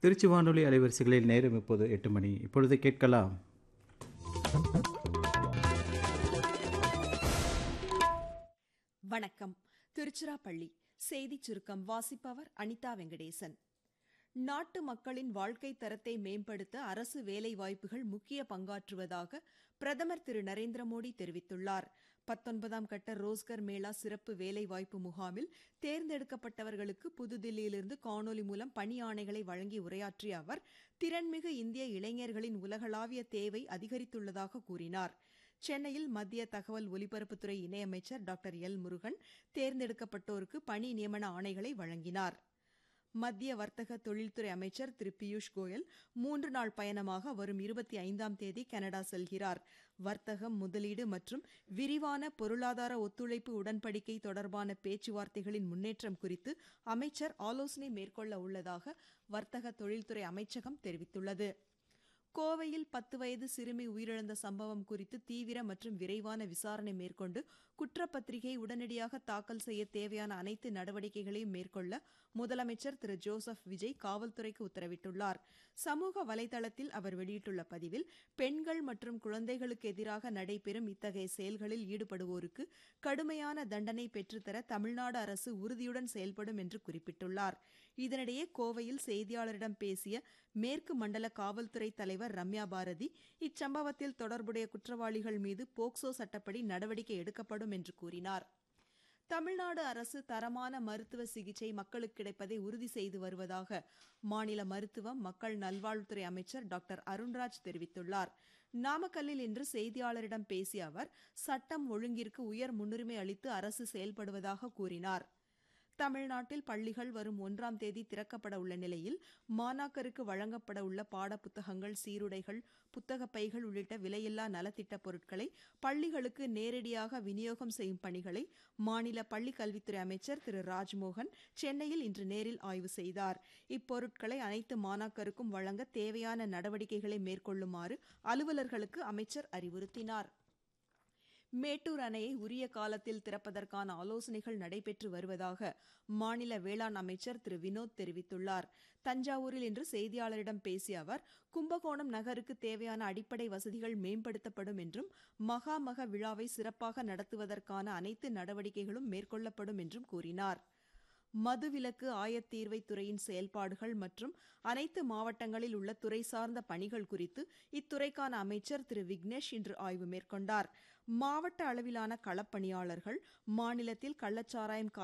திருச்சி வானொலி அலைவரிசைகளில் நேரம் இப்போது எட்டு மணி இப்பொழுது கேட்கலாம் வணக்கம் திருச்சிராப்பள்ளி செய்திச் சுருக்கம் வாசிப்பவர் அனிதா வெங்கடேசன் நாட்டு மக்களின் வாழ்க்கை தரத்தை மேம்படுத்த அரசு வேலை வாய்ப்புகள் முக்கிய பங்காற்றுவதாக பிரதமர் திரு நரேந்திர மோடி தெரிவித்துள்ளார் பத்தொன்பதாம் கட்ட ரோஸ்கர் மேளா சிறப்பு வேலை வாய்ப்பு முகாமில் தேர்ந்தெடுக்கப்பட்டவர்களுக்கு புதுதில்லியிலிருந்து காணொலி மூலம் பணி ஆணைகளை வழங்கி உரையாற்றிய அவர் திறன்மிகு இந்திய இளைஞர்களின் உலகளாவிய தேவை அதிகரித்துள்ளதாக கூறினார் சென்னையில் மத்திய தகவல் ஒலிபரப்புத்துறை இணையமைச்சர் டாக்டர் எல் முருகன் தேர்ந்தெடுக்கப்பட்டோருக்கு பணி நியமன ஆணைகளை வழங்கினார் மத்திய வர்த்தக தொழில்துறை அமைச்சர் திரு பியூஷ் கோயல் மூன்று நாள் பயணமாக வரும் இருபத்தி ஐந்தாம் தேதி கனடா செல்கிறார் வர்த்தகம் முதலீடு மற்றும் விரிவான பொருளாதார ஒத்துழைப்பு உடன்படிக்கை தொடர்பான பேச்சுவார்த்தைகளின் முன்னேற்றம் குறித்து அமைச்சர் ஆலோசனை மேற்கொள்ள உள்ளதாக வர்த்தக தொழில்துறை அமைச்சகம் தெரிவித்துள்ளது கோவையில் பத்து வயது சிறுமி உயிரிழந்த சம்பவம் குறித்து தீவிர மற்றும் விரைவான விசாரணை மேற்கொண்டு குற்றப்பத்திரிகை உடனடியாக தாக்கல் செய்ய தேவையான அனைத்து நடவடிக்கைகளையும் மேற்கொள்ள முதலமைச்சர் திரு ஜோசப் விஜய் காவல்துறைக்கு உத்தரவிட்டுள்ளார் சமூக வலைதளத்தில் அவர் வெளியிட்டுள்ள பதிவில் பெண்கள் மற்றும் குழந்தைகளுக்கு எதிராக நடைபெறும் இத்தகைய செயல்களில் ஈடுபடுவோருக்கு கடுமையான தண்டனை பெற்றுத்தர தமிழ்நாடு அரசு உறுதியுடன் செயல்படும் என்று குறிப்பிட்டுள்ளார் இதனிடையே கோவையில் செய்தியாளரிடம் பேசிய மேற்கு மண்டல காவல்துறை தலைவர் ரம்யா பாரதி இச்சம்பவத்தில் தொடர்புடைய குற்றவாளிகள் மீது போக்சோ சட்டப்படி நடவடிக்கை எடுக்கப்படும் என்று கூறினார் தமிழ்நாடு அரசு தரமான மருத்துவ சிகிச்சை மக்களுக்கு கிடைப்பதை உறுதி செய்து வருவதாக மாநில மருத்துவம் மக்கள் நல்வாழ்வுத்துறை அமைச்சர் டாக்டர் அருண்ராஜ் தெரிவித்துள்ளார் நாமக்கல்லில் இன்று செய்தியாளரிடம் பேசிய அவர் சட்டம் ஒழுங்கிற்கு உயர் முன்னுரிமை அளித்து அரசு செயல்படுவதாக கூறினார் தமிழ்நாட்டில் பள்ளிகள் வரும் ஒன்றாம் தேதி திறக்கப்பட உள்ள நிலையில் மாணாக்கருக்கு வழங்கப்பட உள்ள பாட புத்தகங்கள் சீருடைகள் புத்தக பைகள் உள்ளிட்ட விலையில்லா நலத்திட்ட பொருட்களை பள்ளிகளுக்கு நேரடியாக விநியோகம் செய்யும் பணிகளை மாநில பள்ளிக் கல்வித்துறை அமைச்சர் திரு ராஜ்மோகன் சென்னையில் இன்று நேரில் ஆய்வு செய்தார் இப்பொருட்களை அனைத்து மாணாக்கருக்கும் வழங்க தேவையான நடவடிக்கைகளை மேற்கொள்ளுமாறு அலுவலர்களுக்கு அமைச்சர் அறிவுறுத்தினார் மேட்டூர் அணையை உரிய காலத்தில் திறப்பதற்கான ஆலோசனைகள் நடைபெற்று வருவதாக மாநில வேளாண் அமைச்சர் திரு வினோத் தெரிவித்துள்ளார் தஞ்சாவூரில் இன்று செய்தியாளரிடம் பேசிய அவர் கும்பகோணம் நகருக்கு தேவையான அடிப்படை வசதிகள் மேம்படுத்தப்படும் என்றும் மகாமக விழாவை சிறப்பாக நடத்துவதற்கான அனைத்து நடவடிக்கைகளும் மேற்கொள்ளப்படும் என்றும் கூறினார் மதுவிலக்கு ஆயத்தீர்வை துறையின் செயல்பாடுகள் மற்றும் அனைத்து மாவட்டங்களில் உள்ள துறை சார்ந்த பணிகள் குறித்து இத்துறைக்கான அமைச்சர் திரு விக்னேஷ் இன்று ஆய்வு மேற்கொண்டார் மாவட்ட அளவிலான களப்பணியாளர்கள் மாநிலத்தில் கள்ளச்சாராயம்